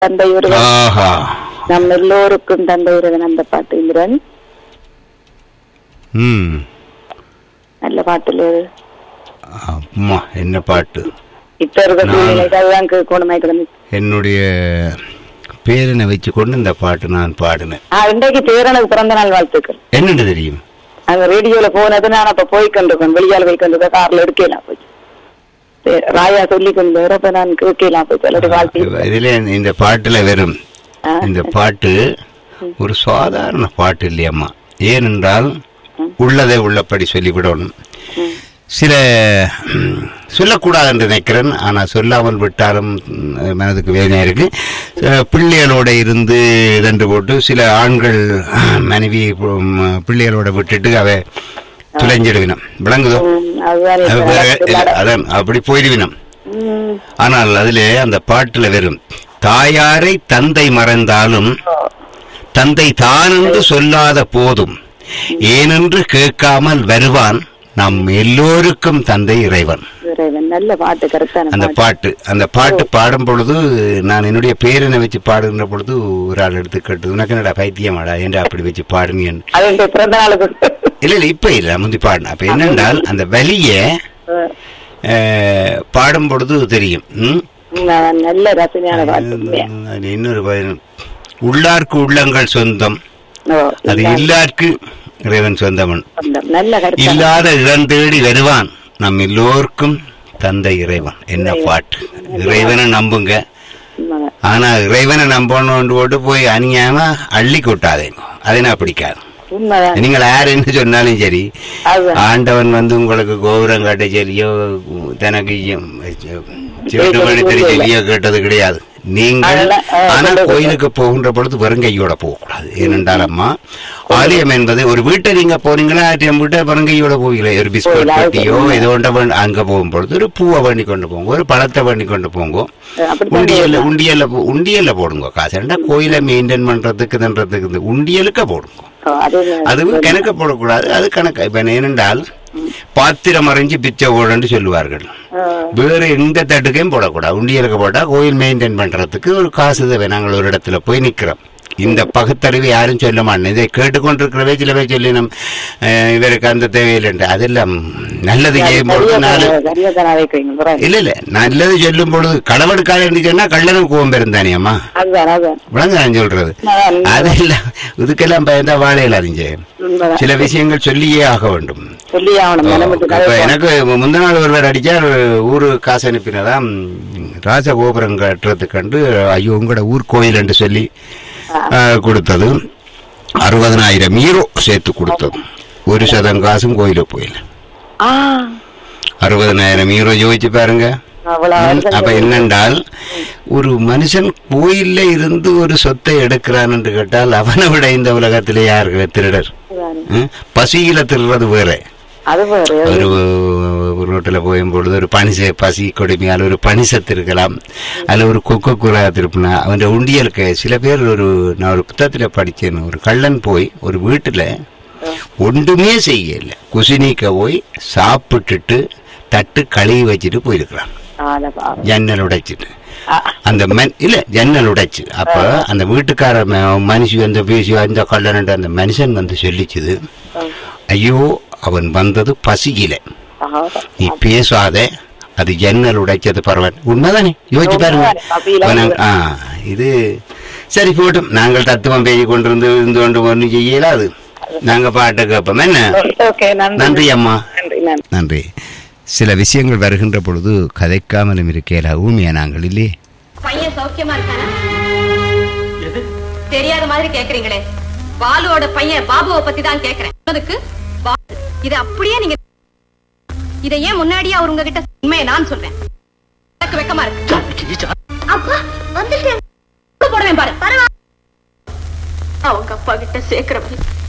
தந்தை ஒருவன் ஆஹா நம் எல்லோருக்கும் தந்தை ஒருவன் அந்த பாட்டு இந்திரன் ம் நல்ல பாட்டுல அம்மா என்ன பாட்டு இப்ப இருக்க நான்- சூழ்நிலைக்கு அதுதான் கேட்கணுமா கிடந்து என்னுடைய பேரனை வச்சுக்கொண்டு இந்த பாட்டு நான் பாடினேன் ஆ இன்றைக்கு பேரனுக்கு பிறந்த நாள் வாழ்த்துக்கள் என்னென்னு தெரியும் அங்க ரேடியோல போனது நான் அப்ப போய் கொண்டிருக்கேன் வெளியால போய் கொண்டு கார்ல எடுக்கலாம் போய் சரி, ராயா சொல்லி கொண்டு அப்ப நான் கேட்கலாம் போய் சொல்லி வாழ்த்து இதுல இந்த பாட்டுல வெறும் ஆ. இந்த பாட்டு ஒரு சாதாரண பாட்டு இல்லையம்மா ஏனென்றால் உள்ளதை உள்ளபடி சொல்லிவிடணும் ம். சில ம், சொல்லக்கூடாது என்று நினைக்கிறேன் ஆனால் சொல்லாமல் விட்டாலும் ம், மனதுக்கு வேதனையா இருக்கு அஹ், பிள்ளைகளோட இருந்து இதன்று போட்டு சில ஆண்கள் மனைவி ம், பிள்ளைகளோட விட்டுட்டு அவை துளைஞ்சிடுவினம் விளங்குதோ ம், அதுதான் அது இப்ப வேற- நடக்குது. அதான் அப்படி போயிடுவினம் ம். ஆனால் அதிலே அந்த பாட்டுல வெறும் தாயாரை தந்தை மறந்தாலும் தந்தை தானென்று சொல்லாத போதும் ஏனென்று கேட்காமல் வருவான் நம் எல்லோருக்கும் தந்தை இறைவன் இறைவன் நல்ல பாட்டு கரெக்டான அந்த பாட்டு பாட்டு அந்த பாட்டு பாடும் பொழுது நான் என்னுடைய பேரனை வச்சு பாடுகின்ற பொழுது ஒரு ஆள் எடுத்து கேட்டு உனக்கு என்னடா பைத்தியமாடா என்று அப்படி வச்சு பாடுங்கன்னு அது இந்த பிறந்த நாளுக்கு இல்ல இல்ல இப்ப இல்ல முந்தி பாடின அப்ப என்னென்றால் அந்த வலிய அஹ், பாடும் பொழுது தெரியும் ம்? உம், நல்ல ரசனையான பாட்டு உண்மையா. அது இன்னொரு பயன். உள்ளார்க்கு உள்ளங்கள் சொந்தம் ஓ, அது இல்ல, இல்லார்க்கு இறைவன் சொந்தமன் சொந்தம். நல்ல கருத்து இல்லாத இடம் தேடி வருவான் நம் எல்லோருக்கும் தந்தை இறைவன் என்ன பாட்டு இறைவனை நம்புங்க ஆனா இறைவனை நம்பணும்னு போட்டு போய் அணியாம அள்ளி கொட்டாதேங்க அது நான் பிடிக்காது உண்மைதான் நீங்கள் யார் என்ன சொன்னாலும் சரி அதுதான் ஆண்டவன் வந்து உங்களுக்கு கோபுரம் கட்ட சரியோ தனக்கு சிவட்டு பண்ணி தெரிய சரியோ கேட்டது கிடையாது நீங்கள் அதெல்லாம், அஹ், ஆனா சொல்லுங்க. கோயிலுக்கு போகின்ற பொழுது வெறுங்கையோட போகக்கூடாது ஏனென்றால் அம்மா ஆலயம் என்பது ஒரு வீட்டை நீங்க போனீங்களா ஆட்டியம் வீட்டை வெறுங்கையோட போவீங்களே ஒரு பிஸ்கட் போகல, அது பட்டியோ சொல்லுங்க. ஏதோ ஒன்றை வேண்டி- அங்க போகும் பொழுது ஒரு பூவை வேண்டி கொண்டு போங்க ஒரு பழத்தை வேண்டி கொண்டு போங்க அப்படித்தான் உண்டியல்ல செய்யணும். உண்டியல்ல போ- உண்டியல்ல போடுங்க காசு ஏன்டா கோயிலை மெயின்டைன் பண்றதுக்கு தன்றதுக்கு இந்த உண்டியலுக்கு போடுங்க ஓ, அது அதுவும் கணக்கு போடக்கூடாது அது கணக்கு இப்ப ஏனென்றால் பாத்திரம் அரைஞ்சு பிச்சை போடன்னு சொல்லுவார்கள் ஆ, வேற எந்த தட்டுக்கையும் போடக்கூடாது உண்டியலுக்கு போட்டா கோயில் மெயின்டைன் பண்றதுக்கு ஒரு காசு தேவை நாங்கள் ஒரு இடத்துல போய் நிக்கிறோம் இந்த பகுத்தறிவு யாரும் சொல்ல மாட்டேன் இதை கேட்டுக்கொண்டிருக்கிறவே சில பேர் சொல்லி நம் அஹ், இவருக்கு அந்த தேவையில்லை அதெல்லாம் நல்லது செய்யும் பொழுது நாலு சரியா- சரியா தானே வைக்கிறீங்க புறம். இல்ல இல்ல நல்லது சொல்லும் பொழுது களவெடுக்காத சொன்னா கள்ளனும் கோவம் பெருந்தானே அம்மா அதுதான் அதுதான் விளங்க நான் சொல்றது அதான் அதெல்லாம் இதுக்கெல்லாம் பயந்தா வாழையில அறிஞ்சு உண்மைதான். சில விஷயங்கள் சொல்லியே ஆக வேண்டும் சொல்லி ஆகணும் மனம் விட்டு இப்ப கதை எனக்கு முந்த நாள் ஒருவர் அடிச்சார் ஊரு காசு அனுப்பினதாம் ராஜகோபுரம் கட்டுறதுக்கு கண்டு ஐயோ உங்களோட ஊர் கோயில் என்று சொல்லி ஆ, கொடுத்தது அறுபதனாயிரம் ஈரோ சேர்த்து கொடுத்தது ஒரு சதம் காசும் கோயிலுக்கு போயில ஆ, அறுபதனாயிரம் ஈரோ யோசிச்சு பாருங்க அவ்வளவு ம், வருஷம் அப்ப என்னென்றால் ஒரு மனுஷன் கோயில்ல இருந்து ஒரு சொத்தை எடுக்கிறான் என்று கேட்டால் அவனை விட இந்த உலகத்திலே யாருக்கு திருடர் அதுதானே. ம்? பசியில திருடுறது வேற அது வேறு ஒரு ஒரு ரோட்டில் போயும் பொழுது ஒரு பனிச பசி கொடுமையால் ஒரு பனிசத்து இருக்கலாம் அதில் ஒரு கொக்கோ கூறா திருப்பினா அவன் உண்டியலுக்கு சில பேர் ஒரு நான் ஒரு புத்தகத்தில் படித்தேன் ஒரு கள்ளன் போய் ஒரு வீட்டில் ஒன்றுமே செய்யல குசினிக்க போய் சாப்பிட்டுட்டு தட்டு கழுவி வச்சுட்டு போயிருக்கிறான் அத பாவம். ஜன்னல் உடைச்சிட்டு ஆ, அந்த மன் இல்ல ஜன்னல் உடைச்சு அப்ப அந்த வீட்டுக்கார ம- மனுஷி வந்து பேசி அந்த கள்ளன் அந்த மனுஷன் வந்து சொல்லிச்சுது ஆ, ஐயோ அவன் வந்தது பசியில பாவம். நீ பேசாத அது ஜன்னல் உடைச்சது பரவாயில்ல உண்மைதானே யோசிச்சு பாருங்க உண்மைதானே, பசியில இப்ப நாங்க- ஆ இது சரி போட்டும் நாங்கள் தத்துவம் பேசி கொண்டிருந்து இருந்து கொண்டு ஒன்றும் செய்யலாது நாங்க பாட்டு கேட்போம் என்ன ஓகே நன்றி நன்றி அம்மா நன்றி நன்றி நன்றி சில விஷயங்கள் வருகின்ற பொழுது கதைக்காமலும் இருக்கேல ஊமியா நாங்கள் இல்லையே பையன் சௌக்கியமா இருக்கானா தெரியாத மாதிரி கேக்குறீங்களே பாலுவோட பையன் பாபுவை பத்தி தான் கேக்குறேன் அதுக்கு பாலு. இது அப்படியே நீங்க இதை ஏன் முன்னாடியே அவர் உங்ககிட்ட உண்மையை நான் சொல்றேன் எனக்கு வெக்கமா இருக்கு அப்பா வந்துட்டேன் போடுவேன் பாரு அவங்க அப்பா கிட்ட சேர்க்கிற வரை